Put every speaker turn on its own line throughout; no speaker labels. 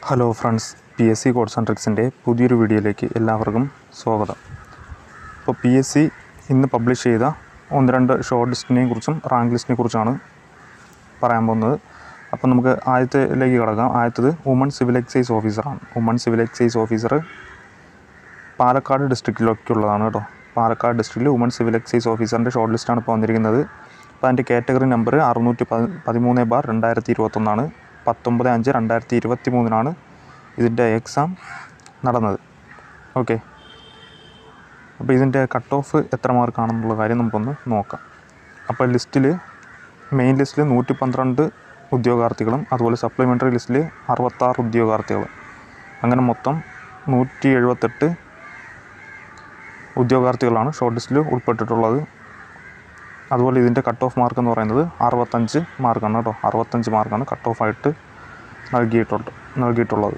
hello friends P S C codes and ട്രിക്സിൻ്റെ പുതിയൊരു വീഡിയോയിലേക്ക് എല്ലാവർക്കും സ്വാഗതം ഇപ്പോൾ പി എസ് സി ഇന്ന് പബ്ലിഷ് ചെയ്ത ഒന്ന് രണ്ട് ഷോർട്ട് ലിസ്റ്റിനെ കുറിച്ചും റാങ്ക് ലിസ്റ്റിനെ കുറിച്ചാണ് പറയാൻ പോകുന്നത് അപ്പോൾ നമുക്ക് ആദ്യത്തിലേക്ക് കിടക്കാം ആദ്യത്തത് വുമൺ സിവിൽ എക്സൈസ് ഓഫീസറാണ് woman civil excise officer Palakkad ഡിസ്ട്രിക്റ്റിലൊക്കെയുള്ളതാണ് കേട്ടോ പാലക്കാട് ഡിസ്ട്രിക്റ്റിൽ വുമൺ സിവിൽ എക്സൈസ് ഓഫീസറിൻ്റെ ഷോർട്ട് ലിസ്റ്റാണ് ഇപ്പോൾ വന്നിരിക്കുന്നത് അപ്പോൾ അതിൻ്റെ കാറ്റഗറി നമ്പർ അറുന്നൂറ്റി പതി പതിമൂന്ന് ബാർ രണ്ടായിരത്തി ഇരുപത്തൊന്നാണ് പത്തൊമ്പത് അഞ്ച് രണ്ടായിരത്തി ഇരുപത്തി മൂന്നിനാണ് ഇതിൻ്റെ എക്സാം നടന്നത് ഓക്കെ അപ്പോൾ ഇതിൻ്റെ കട്ട് ഓഫ് എത്ര മാർക്കാണെന്നുള്ള കാര്യം നമുക്കൊന്ന് നോക്കാം അപ്പോൾ ലിസ്റ്റിൽ മെയിൻ ലിസ്റ്റിൽ നൂറ്റി പന്ത്രണ്ട് ഉദ്യോഗാർത്ഥികളും അതുപോലെ സപ്ലിമെൻ്ററി ലിസ്റ്റിൽ അറുപത്താറ് ഉദ്യോഗാർത്ഥികളും അങ്ങനെ മൊത്തം നൂറ്റി എഴുപത്തെട്ട് ഉദ്യോഗാർത്ഥികളാണ് ഷോർട്ട് ലിസ്റ്റിൽ ഉൾപ്പെട്ടിട്ടുള്ളത് അതുപോലെ ഇതിൻ്റെ കട്ട് ഓഫ് മാർക്ക് എന്ന് പറയുന്നത് അറുപത്തഞ്ച് മാർക്കാണ് കേട്ടോ അറുപത്തഞ്ച് മാർക്കാണ് കട്ട് ഓഫ് ആയിട്ട് നൽകിയിട്ടുള്ളത് നൽകിയിട്ടുള്ളത്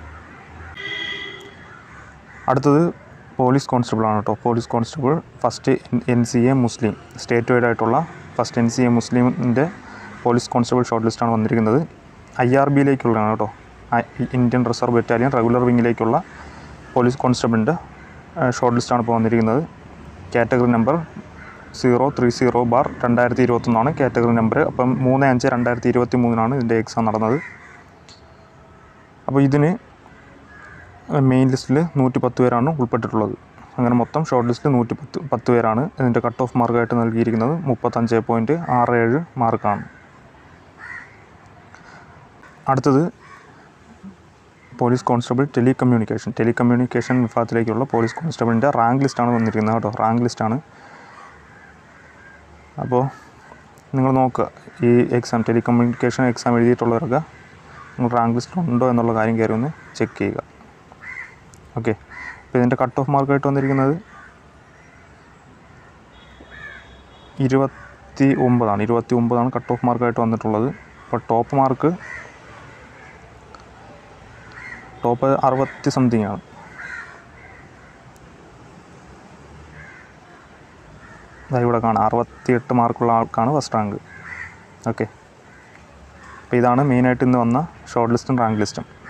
അടുത്തത് പോലീസ് കോൺസ്റ്റബിൾ ആണ് കേട്ടോ police constable first N C A Muslim state wide ആയിട്ടുള്ള ഫസ്റ്റ് എൻ സി എ മുസ്ലിമിൻ്റെ പോലീസ് കോൺസ്റ്റബിൾ ഷോർട്ട് ലിസ്റ്റാണ് വന്നിരിക്കുന്നത് ഐ ആർ ബിയിലേക്കുള്ളതാണ് കേട്ടോ I- Indian reserve battalion regular വിങ്ങിലേക്കുള്ള പോലീസ് കോൺസ്റ്റബിളിൻ്റെ ഷോർട്ട് ലിസ്റ്റാണ് ഇപ്പോൾ വന്നിരിക്കുന്നത് category number zero three zero bar രണ്ടായിരത്തി ഇരുപത്തൊന്നാണ് കാറ്റഗറി നമ്പർ അപ്പം മൂന്ന് അഞ്ച് രണ്ടായിരത്തി ഇരുപത്തി മൂന്നിനാണ് ഇതിൻ്റെ എക്സാം നടന്നത് അപ്പോൾ ഇതിന് മെയിൻ ലിസ്റ്റിൽ നൂറ്റി പത്ത് പേരാണ് ഉൾപ്പെട്ടിട്ടുള്ളത് അങ്ങനെ മൊത്തം ഷോർട്ട് ലിസ്റ്റിൽ നൂറ്റി പത്ത് പത്ത് പേരാണ് ഇതിൻ്റെ കട്ട് ഓഫ് മാർക്കായിട്ട് നൽകിയിരിക്കുന്നത് മുപ്പത്തഞ്ച് പോയിൻറ്റ് ആറ് ഏഴ് മാർക്കാണ് അടുത്തത് police constable telecommunication telecommunication വിഭാഗത്തിലേക്കുള്ള പോലീസ് കോൺസ്റ്റബിളിൻ്റെ റാങ്ക് ലിസ്റ്റാണ് വന്നിരിക്കുന്നത് കേട്ടോ റാങ്ക് ലിസ്റ്റാണ് അപ്പോൾ നിങ്ങൾ നോക്കുക ഈ എക്സാം ടെലി കമ്മ്യൂണിക്കേഷൻ എക്സാം എഴുതിയിട്ടുള്ളവരൊക്കെ നിങ്ങൾ റാങ്ക് ലിസ്റ്റ് ഉണ്ടോ എന്നുള്ള കാര്യം കയറി ഒന്ന് ചെക്ക് ചെയ്യുക ഓക്കെ അപ്പോൾ ഇതിൻ്റെ കട്ട് ഓഫ് മാർക്കായിട്ട് വന്നിരിക്കുന്നത് ഇരുപത്തി ഒമ്പതാണ് ഇരുപത്തി ഒമ്പതാണ് കട്ട് ഓഫ് മാർക്കായിട്ട് വന്നിട്ടുള്ളത് അപ്പോൾ ടോപ്പ് മാർക്ക് ടോപ്പ് അറുപത്തി സംതിങ് ആണ് ദാ ഇവിടെ കാണാം അറുപത്തിയെട്ട് മാർക്കുള്ള ആൾക്കാണ് ഫസ്റ്റ് റാങ്ക് ഓക്കെ അപ്പോൾ ഇതാണ് മെയിനായിട്ട് ഇന്ന് വന്ന ഷോർട്ട് ലിസ്റ്റും റാങ്ക് ലിസ്റ്റും